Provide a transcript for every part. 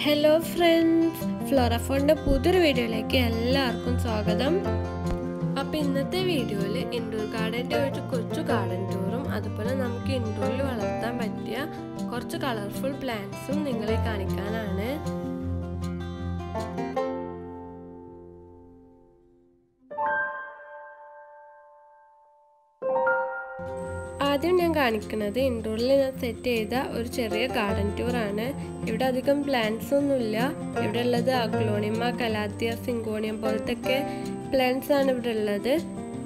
hello friends ഫ്ലോറഫോണിൻ്റെ പുതിയൊരു വീഡിയോയിലേക്ക് എല്ലാവർക്കും സ്വാഗതം അപ്പോൾ ഇന്നത്തെ വീഡിയോയിൽ ഇൻഡോർ ഗാർഡൻ്റെ ഒരു കൊച്ചു ഗാർഡൻ ടൂറും അതുപോലെ നമുക്ക് ഇൻഡോറിൽ വളർത്താൻ പറ്റിയ കുറച്ച് കളർഫുൾ പ്ലാന്റ്സും നിങ്ങളെ കാണിക്കാനാണ് ആദ്യം ഞാൻ കാണിക്കുന്നത് ഇൻഡോറിൽ ഞാൻ സെറ്റ് ചെയ്ത ഒരു ചെറിയ ഗാർഡൻ ടൂറാണ് ഇവിടെ അധികം പ്ലാന്റ്സ് ഒന്നുമില്ല ഇവിടെ ഉള്ളത് അഗ്ലോണിമ കലാത്തിയ സിങ്കോണിയം പോലത്തെ ഒക്കെ പ്ലാന്റ്സ് ആണ് ഇവിടെ ഉള്ളത്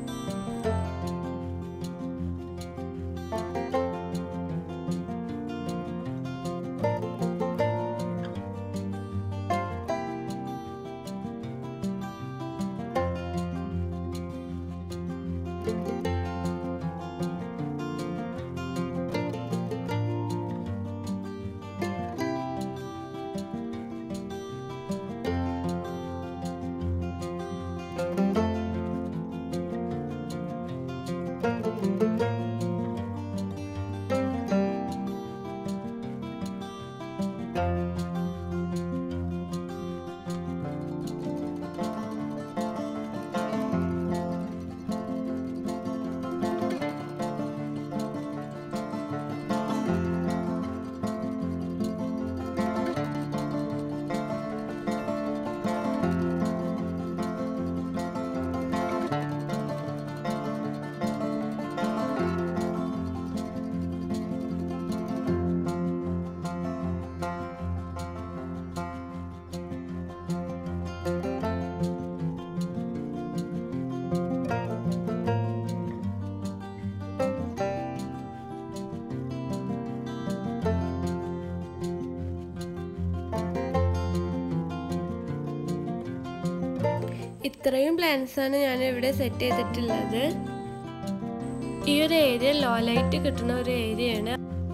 ഇത്രയും പ്ലാന്റ്സ് ആണ് ഞാൻ ഇവിടെ സെറ്റ് ചെയ്തിട്ടുള്ളത് ഈ ഒരു ഏരിയ ലോ ലൈറ്റ് കിട്ടുന്ന ഒരു ഏരിയയാണ്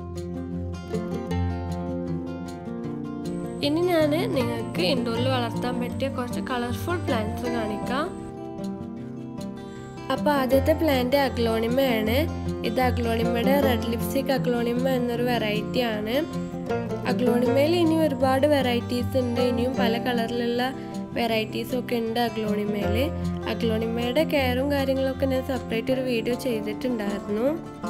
ഇനി ഞാൻ നിങ്ങൾക്ക് ഇൻഡോറിൽ വളർത്താൻ പറ്റിയ കുറച്ച് കളർഫുൾ പ്ലാന്റ്സ് കാണിക്കാം അപ്പോൾ ആദ്യത്തെ പ്ലാന്റ് അഗ്ലോണിമയാണ് ഇത് അഗ്ലോണിമയുടെ റെഡ് ലിപ്സ്റ്റിക് അഗ്ലോണിമ എന്നൊരു വെറൈറ്റി ആണ് അഗ്ലോണിമയിൽ ഇനി ഒരുപാട് വെറൈറ്റീസ് ഉണ്ട് ഇനിയും പല കളറിലുള്ള വെറൈറ്റീസും ഒക്കെ ഉണ്ട് അഗ്ലോണിമയിൽ അഗ്ലോണിമയുടെ കെയറും കാര്യങ്ങളൊക്കെ ഞാൻ സെപ്പറേറ്റ് ഒരു വീഡിയോ ചെയ്തിട്ടുണ്ടായിരുന്നു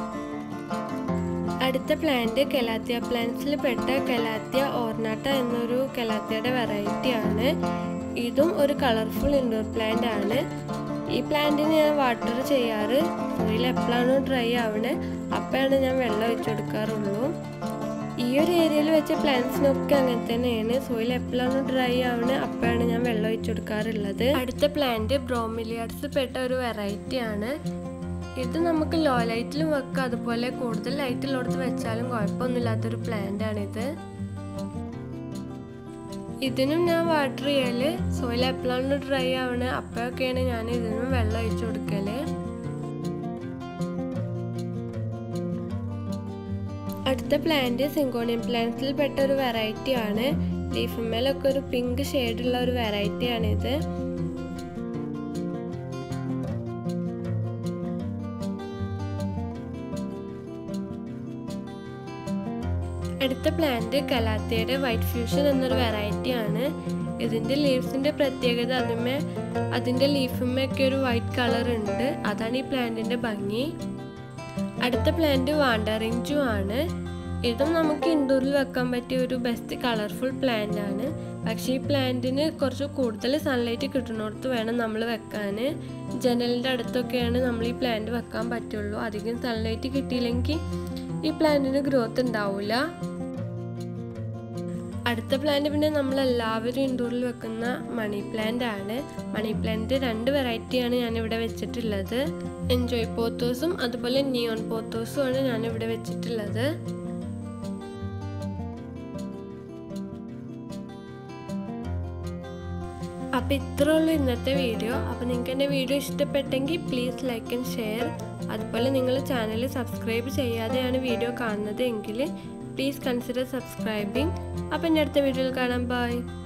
അടുത്ത പ്ലാന്റ് കെലാത്തിയ പ്ലാന്റ്സിൽ പെട്ട കെലാത്തിയ ഓർണാട്ട എന്നൊരു കെലാത്തിയയുടെ വെറൈറ്റി ആണ് ഇതും ഒരു കളർഫുൾ ഇൻഡോർ പ്ലാന്റ് ആണ് ഈ പ്ലാന്റിന് ഞാൻ വാട്ടർ ചെയ്യാറ് സോയിൽ എപ്പോഴാണോ ഡ്രൈ ആവണേ അപ്പോഴാണ് ഞാൻ വെള്ളം ഒഴിച്ചു കൊടുക്കാറുള്ളൂ ഈ ഒരു ഏരിയയിൽ വെച്ച പ്ലാന്റ്സിനൊക്കെ അങ്ങനെ തന്നെയാണ് സോയിൽ എപ്പോഴാണ് ഡ്രൈ ആവണേ അപ്പോഴാണ് ഞാൻ വെള്ളം ഒഴിച്ചു കൊടുക്കാറുള്ളത് അടുത്ത പ്ലാന്റ് ബ്രോമിലിയാഡ്സ് പെട്ട ഒരു വെറൈറ്റി ആണ് ഇത് നമുക്ക് ലോ ലൈറ്റിലും വെക്കാം അതുപോലെ കൂടുതൽ ലൈറ്റിലുള്ളടത്ത് വെച്ചാലും കുഴപ്പമൊന്നുമില്ലാത്തൊരു പ്ലാന്റ് ആണിത് ഇതിനും ഞാൻ വാട്ടർ ചെയ്യല് സോയിൽ എപ്പോഴാണ് ഡ്രൈ ആവണേ അപ്പോഴൊക്കെയാണ് ഞാൻ ഇതിനും വെള്ളം ഒഴിച്ചു കൊടുക്കല് അടുത്ത പ്ലാന്റ് സിങ്കോണിയം പ്ലാന്റ്സിൽ പെട്ട ഒരു വെറൈറ്റി ആണ് ലീഫുമേലൊക്കെ ഒരു പിങ്ക് ഷെയ്ഡുള്ള ഒരു വെറൈറ്റി ആണിത് അടുത്ത പ്ലാന്റ് കലാത്തിയുടെ വൈറ്റ് ഫ്യൂഷൻ എന്നൊരു വെറൈറ്റി ആണ് ഇതിൻ്റെ ലീവ്സിൻ്റെ പ്രത്യേകത അതുമേ അതിൻ്റെ ലീഫുമൊക്കെ ഒരു വൈറ്റ് കളർ ഉണ്ട് അതാണ് ഈ പ്ലാന്റിൻ്റെ ഭംഗി അടുത്ത പ്ലാന്റ് വാണ്ടറിഞ്ചു ആണ് ഇതും നമുക്ക് ഇൻഡോറിൽ വെക്കാൻ പറ്റിയ ഒരു ബെസ്റ്റ് കളർഫുൾ പ്ലാന്റ് ആണ് പക്ഷേ ഈ പ്ലാന്റിന് കുറച്ച് കൂടുതൽ സൺലൈറ്റ് കിട്ടുന്നിടത്ത് വേണം നമ്മൾ വെക്കാൻ ജനലിൻ്റെ അടുത്തൊക്കെയാണ് നമ്മൾ ഈ പ്ലാന്റ് വെക്കാൻ പറ്റുള്ളൂ അധികം സൺലൈറ്റ് കിട്ടിയില്ലെങ്കിൽ ഈ പ്ലാന്റിന് ഗ്രോത്ത് ഉണ്ടാവില്ല അടുത്ത പ്ലാന്റ് പിന്നെ നമ്മൾ എല്ലാവരും ഇൻഡോറിൽ വെക്കുന്ന മണി പ്ലാന്റ് ആണ് മണി പ്ലാന്റ് രണ്ട് വെറൈറ്റിയാണ് ഞാനിവിടെ വെച്ചിട്ടുള്ളത് എൻജോയ് പോത്തോസും അതുപോലെ നിയോൺ പോത്തോസും ആണ് ഞാനിവിടെ വെച്ചിട്ടുള്ളത് അപ്പോൾ ഇത്രേ ഉള്ളൂ ഇന്നത്തെ വീഡിയോ അപ്പോൾ നിങ്ങൾക്ക് എൻ്റെ വീഡിയോ ഇഷ്ടപ്പെട്ടെങ്കിൽ പ്ലീസ് ലൈക്ക് ആൻഡ് ഷെയർ അതുപോലെ നിങ്ങൾ ചാനൽ സബ്സ്ക്രൈബ് ചെയ്യാതെയാണ് വീഡിയോ കാണുന്നത് എങ്കിൽ പ്ലീസ് കൺസിഡർ സബ്സ്ക്രൈബിങ് അപ്പം എൻ്റെ അടുത്ത വീഡിയോയിൽ കാണാം ബൈ